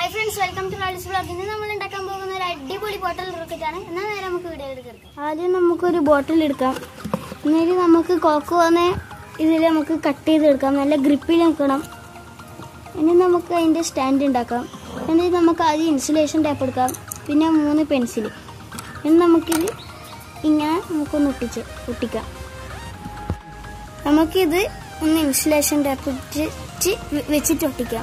hi friends welcome to റാഡിസ് blog ഇന്ന് നമ്മൾ ഉണ്ടാക്കാൻ പോകുന്ന ഒരു അടിപൊളി ബോട്ടിൽ റോക്കറ്റ് ആണ് എന്നാൽ നേരെ നമുക്ക് വീഡിയോയിലേക്ക് എടുക്കാം ആദ്യം നമുക്കൊരു ബോട്ടിൽ എടുക്കാം എന്നിട്ട് നമുക്ക് കോക്കോനെ ഇതിൽ നമുക്ക് കട്ട് ചെയ്തെടുക്കാം നല്ല ഗ്രിപ്പിൽ നിൽക്കണം ഇനി നമുക്ക് അതിൻ്റെ സ്റ്റാൻഡ് ഉണ്ടാക്കാം എന്നിട്ട് നമുക്ക് ആദ്യം ഇൻസുലേഷൻ ടേപ്പ് എടുക്കാം പിന്നെ മൂന്ന് പെൻസിൽ ഇനി നമുക്കിത് ഇങ്ങനെ നമുക്കൊന്ന് ഒട്ടിച്ച് ഒട്ടിക്കാം നമുക്കിത് ഒന്ന് ഇൻസുലേഷൻ ടേപ്പ് വെച്ച് വെച്ചിട്ട് ഒട്ടിക്കാം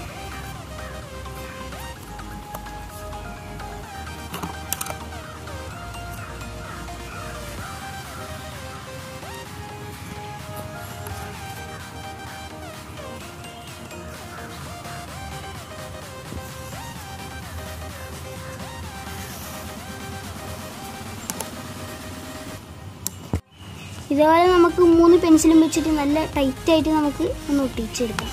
ഇതേപോലെ നമുക്ക് മൂന്ന് പെൻസിലും വെച്ചിട്ട് നല്ല ടൈറ്റ് ആയിട്ട് നമുക്ക് ഒന്ന് ഒട്ടിച്ചെടുക്കാം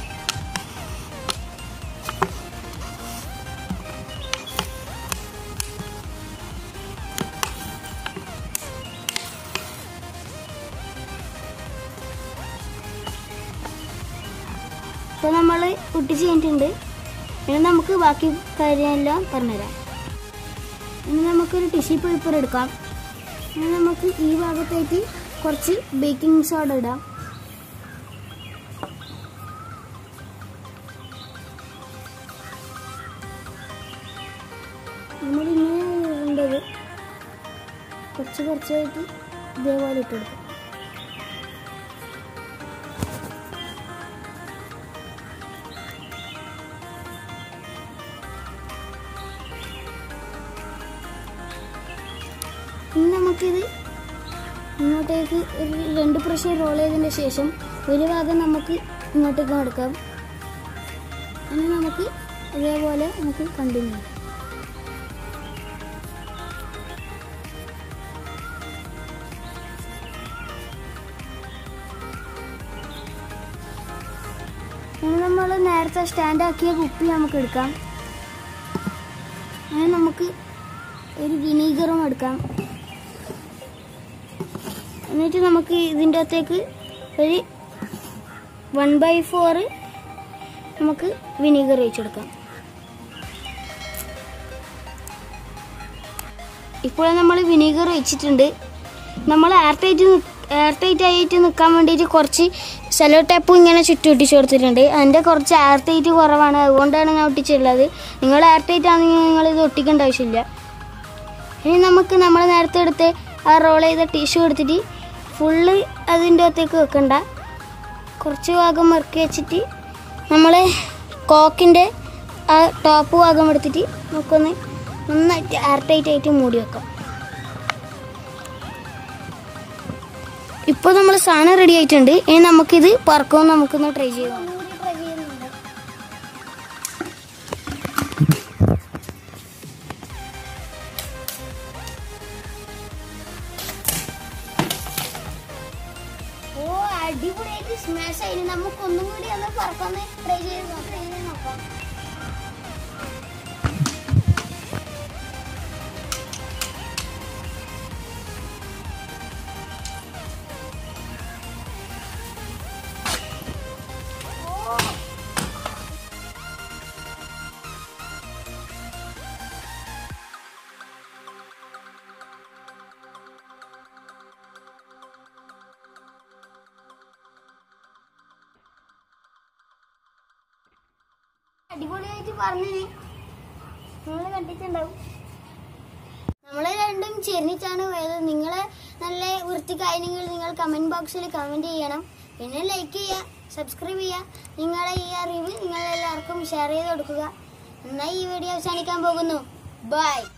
ഇപ്പോൾ നമ്മൾ ഒട്ടിച്ച് കഴിഞ്ഞിട്ടുണ്ട് ഇനി നമുക്ക് ബാക്കി കാര്യമെല്ലാം പറഞ്ഞുതരാം ഇനി നമുക്കൊരു ടിഷ്യൂ പേപ്പർ എടുക്കാം ഇനി നമുക്ക് ഈ ഭാഗത്തേക്ക് കുറച്ച് ബേക്കിംഗ് സോഡ ഇടാം നമ്മൾ ഇങ്ങനെ ഇടേണ്ടത് കുറച്ച് കുറച്ചായിട്ട് ഇതേപോലെ ഇട്ടെടുക്കും ഇനി നമുക്കിത് ഇങ്ങോട്ടേക്ക് ഒരു രണ്ട് പ്രാവശ്യം റോൾ ചെയ്തതിന് ശേഷം ഒരു ഭാഗം നമുക്ക് ഇങ്ങോട്ടേക്ക് നടക്കാം ഇനി നമുക്ക് ഇതേപോലെ നമുക്ക് കണ്ടിന്യൂ ചെയ്യാം ഇനി നമ്മൾ നേരത്തെ സ്റ്റാൻഡാക്കിയ കുപ്പി നമുക്ക് എടുക്കാം അങ്ങനെ നമുക്ക് ഒരു വിനീഗറും എടുക്കാം എന്നിട്ട് നമുക്ക് ഇതിൻ്റെ അകത്തേക്ക് ഒരു വൺ ബൈ ഫോർ നമുക്ക് വിനീഗർ ഒഴിച്ചെടുക്കാം ഇപ്പോൾ നമ്മൾ വിനീഗർ ഒഴിച്ചിട്ടുണ്ട് നമ്മൾ എയർ ടൈറ്റ് എയർ ടൈറ്റ് ആയിട്ട് നിൽക്കാൻ വേണ്ടിയിട്ട് കുറച്ച് സെലോ ടേപ്പ് ഇങ്ങനെ ചുറ്റി ഒട്ടിച്ച് കൊടുത്തിട്ടുണ്ട് അതിൻ്റെ കുറച്ച് എയർ ടൈറ്റ് കുറവാണ് അതുകൊണ്ടാണ് ഞാൻ ഒട്ടിച്ചിട്ടുള്ളത് നിങ്ങൾ എയർ ടൈറ്റ് ആണെങ്കിൽ നിങ്ങൾ ഇത് ഒട്ടിക്കേണ്ട ആവശ്യമില്ല ഇനി നമുക്ക് നമ്മൾ നേരത്തെ എടുത്ത് ആ റോൾ ചെയ്ത ടിഷ്യൂ എടുത്തിട്ട് ഫുള്ള് അതിൻ്റെ അകത്തേക്ക് വെക്കണ്ട കുറച്ച് ഭാഗം മറക്കി വെച്ചിട്ട് നമ്മൾ കോക്കിൻ്റെ ആ ടോപ്പ് ഭാഗം എടുത്തിട്ട് നമുക്കൊന്ന് നന്നായിട്ട് എയർ ടൈറ്റ് ആയിട്ട് മൂടി വെക്കാം ഇപ്പോൾ നമ്മൾ സാധനം റെഡി ആയിട്ടുണ്ട് ഇനി നമുക്കിത് പറക്കുമെന്ന് നമുക്കൊന്ന് ട്രൈ ചെയ്യാം ഓ അടിപൊളിയായിട്ട് സ്മാഷ് ആയി നമുക്ക് ഒന്നും കൂടി ഒന്ന് പറക്കൊന്ന് ട്രൈ ചെയ്ത് ട്രൈ ചെയ്ത് നോക്കാം അടിപൊളിയായിട്ട് പറഞ്ഞു നിങ്ങൾ കണ്ടിട്ടുണ്ടാവും നമ്മളെ രണ്ടും ചേർന്നിട്ടാണ് പോയത് നിങ്ങളെ നല്ല വൃത്തിക്കാര്യങ്ങൾ നിങ്ങൾ കമന്റ് ബോക്സിൽ കമന്റ് ചെയ്യണം പിന്നെ ലൈക്ക് ചെയ്യുക സബ്സ്ക്രൈബ് ചെയ്യുക നിങ്ങളെ ഈ അറിവ് നിങ്ങൾ എല്ലാവർക്കും ഷെയർ ചെയ്ത് കൊടുക്കുക എന്നാൽ ഈ വീഡിയോ അവസാനിക്കാൻ പോകുന്നു ബൈ